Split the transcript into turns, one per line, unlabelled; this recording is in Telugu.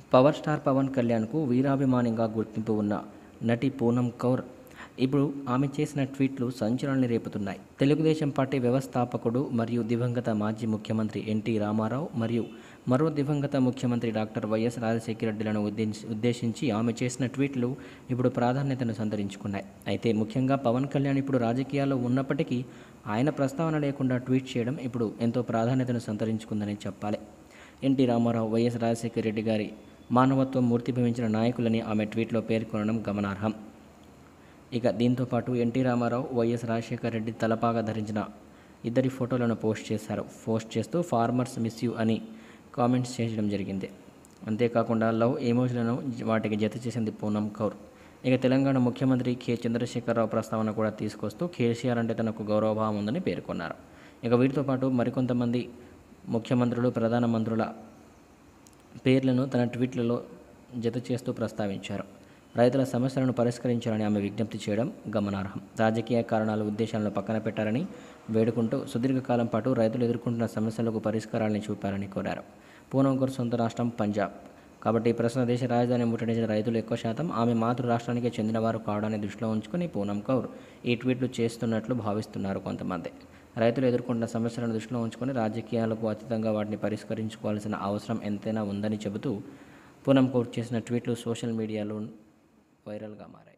పవర్ స్టార్ పవన్ కళ్యాణ్కు వీరాభిమానిగా గుర్తింపు ఉన్న నటి పూనం కౌర్ ఇప్పుడు ఆమె చేసిన ట్వీట్లు సంచలనాన్ని రేపుతున్నాయి తెలుగుదేశం పార్టీ వ్యవస్థాపకుడు మరియు దివంగత మాజీ ముఖ్యమంత్రి ఎన్టీ రామారావు మరియు మరో దివంగత ముఖ్యమంత్రి డాక్టర్ వైఎస్ రాజశేఖర రెడ్డిలను ఉద్దేశించి ఉద్దేశించి ఆమె చేసిన ట్వీట్లు ఇప్పుడు ప్రాధాన్యతను సంతరించుకున్నాయి అయితే ముఖ్యంగా పవన్ కళ్యాణ్ ఇప్పుడు రాజకీయాల్లో ఉన్నప్పటికీ ఆయన ప్రస్తావన లేకుండా ట్వీట్ చేయడం ఇప్పుడు ఎంతో ప్రాధాన్యతను సంతరించుకుందని చెప్పాలి ఎన్టీ రామారావు వైఎస్ రాజశేఖర రెడ్డి గారి మానవత్వం మూర్తిభవించిన నాయకులని ఆమె ట్వీట్లో పేర్కొనడం గమనార్హం ఇక దీంతో పాటు ఎన్టీ రామారావు వైఎస్ రాజశేఖర రెడ్డి తలపాగా ధరించిన ఇద్దరి ఫోటోలను పోస్ట్ చేశారు పోస్ట్ చేస్తూ ఫార్మర్స్ మిస్ యూ అని కామెంట్స్ చేయడం జరిగింది అంతేకాకుండా లవ్ ఎమోజీలను వాటికి జత చేసింది పూనం కౌర్ ఇక తెలంగాణ ముఖ్యమంత్రి కె చంద్రశేఖరరావు ప్రస్తావన కూడా తీసుకొస్తూ కేసీఆర్ అంటే తనకు గౌరవభావం ఉందని పేర్కొన్నారు ఇక వీటితో పాటు మరికొంతమంది ముఖ్యమంత్రులు ప్రధానమంత్రుల పేర్లను తన ట్వీట్లలో జత చేస్తూ ప్రస్తావించారు రైతుల సమస్యలను పరిష్కరించాలని ఆమె విజ్ఞప్తి చేయడం గమనార్హం రాజకీయ కారణాలు ఉద్దేశాలను పక్కన పెట్టారని వేడుకుంటూ సుదీర్ఘకాలం పాటు రైతులు ఎదుర్కొంటున్న సమస్యలకు పరిష్కారాలను చూపాలని కోరారు పూనం కౌర్ సొంత రాష్ట్రం పంజాబ్ కాబట్టి ప్రస్తుత దేశ రాజధాని ముట్టడించిన రైతులు ఎక్కువ శాతం ఆమె మాతృ రాష్ట్రానికి చెందినవారు కావడాన్ని దృష్టిలో ఉంచుకుని పూనం కౌర్ ఈ ట్వీట్లు చేస్తున్నట్లు భావిస్తున్నారు కొంతమంది రైతులు ఎదుర్కొంటున్న సమస్యలను దృష్టిలో ఉంచుకొని రాజకీయాలకు అతీతంగా వాటిని పరిష్కరించుకోవాల్సిన అవసరం ఎంతైనా ఉందని చెబుతూ పూనం కౌర్ చేసిన ట్వీట్లు సోషల్ మీడియాలో వైరల్గా మారాయి